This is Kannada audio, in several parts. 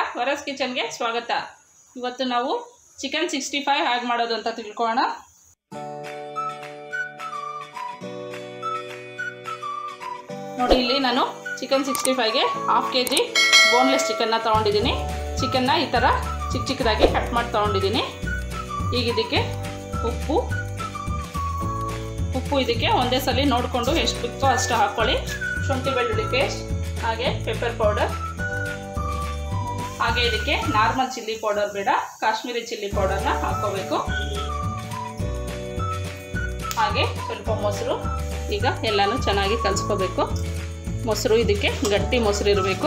ವರಸ್ ಕಿಚನ್ಗೆ ಸ್ವಾಗತ ಇವತ್ತು ನಾವು ಚಿಕನ್ ಸಿಕ್ಸ್ಟಿ ಫೈವ್ ಹೇಗೆ ಮಾಡೋದು ಅಂತ ತಿಳ್ಕೊಳ್ಳೋಣ ನೋಡಿ ಇಲ್ಲಿ ನಾನು ಚಿಕನ್ ಸಿಕ್ಸ್ಟಿ ಫೈವ್ಗೆ ಹಾಫ್ ಕೆ ಜಿ ಬೋನ್ಲೆಸ್ ಚಿಕನ್ನ ತೊಗೊಂಡಿದ್ದೀನಿ ಚಿಕನ್ನ ಈ ಥರ ಚಿಕ್ಕ ಚಿಕ್ಕದಾಗಿ ಕಟ್ ಮಾಡಿ ತೊಗೊಂಡಿದ್ದೀನಿ ಈಗ ಇದಕ್ಕೆ ಉಪ್ಪು ಉಪ್ಪು ಇದಕ್ಕೆ ಒಂದೇ ಸಲ ನೋಡಿಕೊಂಡು ಎಷ್ಟು ಬೇಕೋ ಅಷ್ಟು ಹಾಕ್ಕೊಳ್ಳಿ ಶುಂಠಿ ಬೆಳ್ಳುಳ್ಳಿ ಪೇಸ್ಟ್ ಹಾಗೆ ಪೆಪ್ಪರ್ ಪೌಡರ್ ಹಾಗೆ ಇದಕ್ಕೆ ನಾರ್ಮಲ್ ಚಿಲ್ಲಿ ಪೌಡರ್ ಬೇಡ ಕಾಶ್ಮೀರಿ ಚಿಲ್ಲಿ ಪೌಡರ್ನ ಹಾಕೋಬೇಕು ಹಾಗೆ ಸ್ವಲ್ಪ ಮೊಸರು ಈಗ ಎಲ್ಲನೂ ಚೆನ್ನಾಗಿ ಕಲಿಸ್ಕೋಬೇಕು ಮೊಸರು ಇದಕ್ಕೆ ಗಟ್ಟಿ ಮೊಸರು ಇರಬೇಕು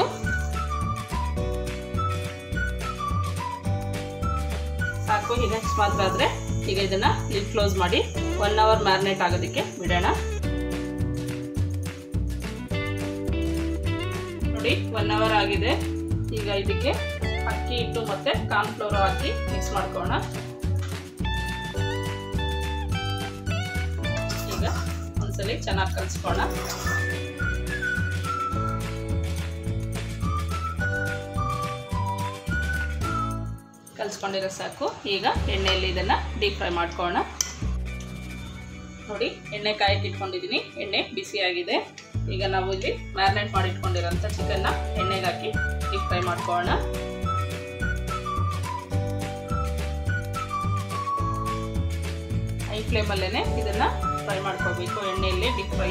ಸಾಕು ಈಗ ಮಾತ್ರ ಆದರೆ ಈಗ ಇದನ್ನು ಲಿಡ್ ಕ್ಲೋಸ್ ಮಾಡಿ ಒನ್ ಅವರ್ ಮ್ಯಾರಿನೇಟ್ ಆಗೋದಕ್ಕೆ ಬಿಡೋಣ ನೋಡಿ ಒನ್ ಅವರ್ ಆಗಿದೆ ಈಗ ಇದಕ್ಕೆ ಅಕ್ಕಿ ಹಿಟ್ಟು ಮತ್ತು ಕಾರ್ನ್ಫ್ಲೋರ್ ಹಾಕಿ ಮಿಕ್ಸ್ ಮಾಡ್ಕೋಣ ಈಗ ಒಂದ್ಸಲಿ ಚೆನ್ನಾಗಿ ಕಲಿಸ್ಕೋಣ ಕಲಿಸ್ಕೊಂಡಿರೋ ಸಾಕು ಈಗ ಎಣ್ಣೆಯಲ್ಲಿ ಇದನ್ನು ಡೀಪ್ ಫ್ರೈ ಮಾಡ್ಕೊಳ್ಳೋಣ ನೋಡಿ ಎಣ್ಣೆ ಕಾಯಕ್ಕೆ ಇಟ್ಕೊಂಡಿದ್ದೀನಿ ಎಣ್ಣೆ ಬಿಸಿಯಾಗಿದೆ ಈಗ ನಾವು ಇಲ್ಲಿ ಮ್ಯಾರಿನೇಟ್ ಮಾಡಿ ಇಟ್ಕೊಂಡಿರೋಂಥ ಚಿಕನ್ನ ಎಣ್ಣೆಗೆ ಹಾಕಿ ಡೀಪ್ ಫ್ರೈ ಮಾಡ್ಕೊಳ್ಳೋಣ ಹೈ ಫ್ಲೇಮಲ್ಲೇ ಇದನ್ನು ಫ್ರೈ ಮಾಡ್ಕೋಬೇಕು ಎಣ್ಣೆಯಲ್ಲಿ ಡೀಪ್ ಫ್ರೈ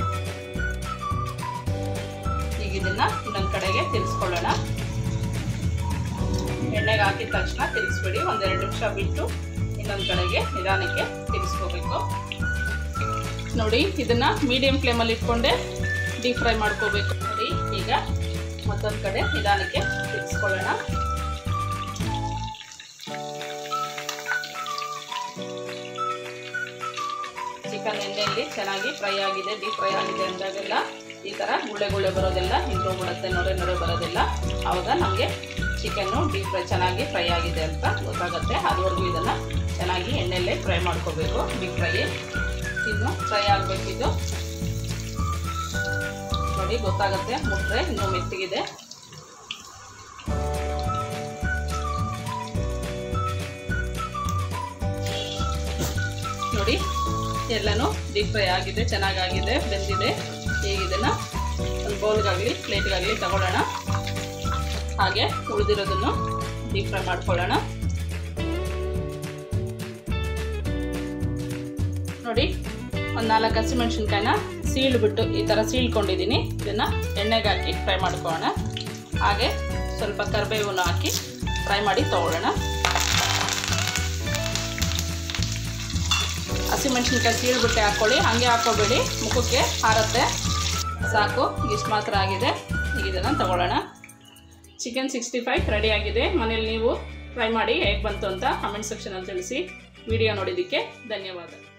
ಈಗ ಇದನ್ನು ಇನ್ನೊಂದು ಕಡೆಗೆ ತಿರ್ಸ್ಕೊಳ್ಳೋಣ ಎಣ್ಣೆಗೆ ಹಾಕಿದ ತಕ್ಷಣ ತಿರುಗಿಸ್ಬಿಡಿ ಒಂದೆರಡು ನಿಮಿಷ ಬಿಟ್ಟು ಇನ್ನೊಂದು ಕಡೆಗೆ ನಿಧಾನಕ್ಕೆ ತಿರುಗಿಸ್ಕೋಬೇಕು ನೋಡಿ ಇದನ್ನು ಮೀಡಿಯಂ ಫ್ಲೇಮಲ್ಲಿ ಇಟ್ಕೊಂಡೆ ಡೀಪ್ ಫ್ರೈ ಮಾಡ್ಕೋಬೇಕು ನೋಡಿ ಈಗ ಮತ್ತೊಂದು ಕಡೆ ನಿಧಾನಕ್ಕೆ ತಿರುಗಿಸ್ಕೊಳ್ಳೋಣ ಚಿಕನ್ ಎಣ್ಣೆಯಲ್ಲಿ ಚೆನ್ನಾಗಿ ಫ್ರೈ ಆಗಿದೆ ಡೀಪ್ ಫ್ರೈ ಆಗಿದೆ ಅಂದಾಗೆಲ್ಲ ಈ ಥರ ಗುಳೆ ಗುಳೆ ಬರೋದೆಲ್ಲ ಹಿಂದೋಗ್ಬಿಡುತ್ತೆ ನೊರೆ ನೊರೆ ಬರೋದಿಲ್ಲ ಆವಾಗ ನಮಗೆ ಚಿಕನ್ನು ಡೀಪ್ ಫ್ರೈ ಚೆನ್ನಾಗಿ ಫ್ರೈ ಆಗಿದೆ ಅಂತ ಗೊತ್ತಾಗುತ್ತೆ ಅದುವರೆಗೂ ಇದನ್ನು ಚೆನ್ನಾಗಿ ಎಣ್ಣೆಯಲ್ಲೇ ಫ್ರೈ ಮಾಡ್ಕೋಬೇಕು ಡೀಪ್ ಫ್ರೈ ಇನ್ನು ಫ್ರೈ ಆಗಬೇಕಿದು ನೋಡಿ ಗೊತ್ತಾಗುತ್ತೆ ಮುಟ್ರೆ ಇನ್ನೂ ಮೆತ್ತಗಿದೆ ನೋಡಿ ಎಲ್ಲನೂ ಡೀಪ್ ಫ್ರೈ ಆಗಿದೆ ಚೆನ್ನಾಗಾಗಿದೆ ಬೆಂದಿದೆ ಈಗ ಇದನ್ನು ಒಂದು ಬೌಲ್ಗಾಗಲಿ ಪ್ಲೇಟ್ಗಾಗಲಿ ತಗೊಳ್ಳೋಣ ಹಾಗೆ ಉಳಿದಿರೋದನ್ನು ಡೀಪ್ ಫ್ರೈ ಮಾಡ್ಕೊಳ್ಳೋಣ ನೋಡಿ ಒಂದು ನಾಲ್ಕು ಹಸಿಮೆಣ್ಸಿನ್ಕಾಯಿನ ಸೀಳ್ಬಿಟ್ಟು ಈ ಥರ ಸೀಳ್ಕೊಂಡಿದ್ದೀನಿ ಇದನ್ನು ಎಣ್ಣೆಗೆ ಹಾಕಿ ಫ್ರೈ ಮಾಡ್ಕೊಳ್ಳೋಣ ಹಾಗೆ ಸ್ವಲ್ಪ ಕರಿಬೇವನ್ನು ಹಾಕಿ ಫ್ರೈ ಮಾಡಿ ತೊಗೊಳ್ಳೋಣ ಹಸಿಮೆಣ್ಸಿನ್ಕಾಯಿ ಸೀಳ್ಬಿಟ್ಟೆ ಹಾಕ್ಕೊಳ್ಳಿ ಹಾಗೆ ಹಾಕ್ಕೋಬೇಡಿ ಮುಖಕ್ಕೆ ಹಾರತ್ತೆ ಸಾಕು ಇಷ್ಟು ಮಾತ್ರ ಆಗಿದೆ ಈಗ ಇದನ್ನು ತಗೊಳ್ಳೋಣ ಚಿಕನ್ ಸಿಕ್ಸ್ಟಿ ಫೈವ್ ರೆಡಿ ಆಗಿದೆ ಮನೇಲಿ ನೀವು ಟ್ರೈ ಮಾಡಿ ಹೇಗೆ ಬಂತು ಅಂತ ಕಮೆಂಟ್ ಸೆಕ್ಷನಲ್ಲಿ ತಿಳಿಸಿ ವಿಡಿಯೋ ನೋಡಿದ್ದಕ್ಕೆ ಧನ್ಯವಾದ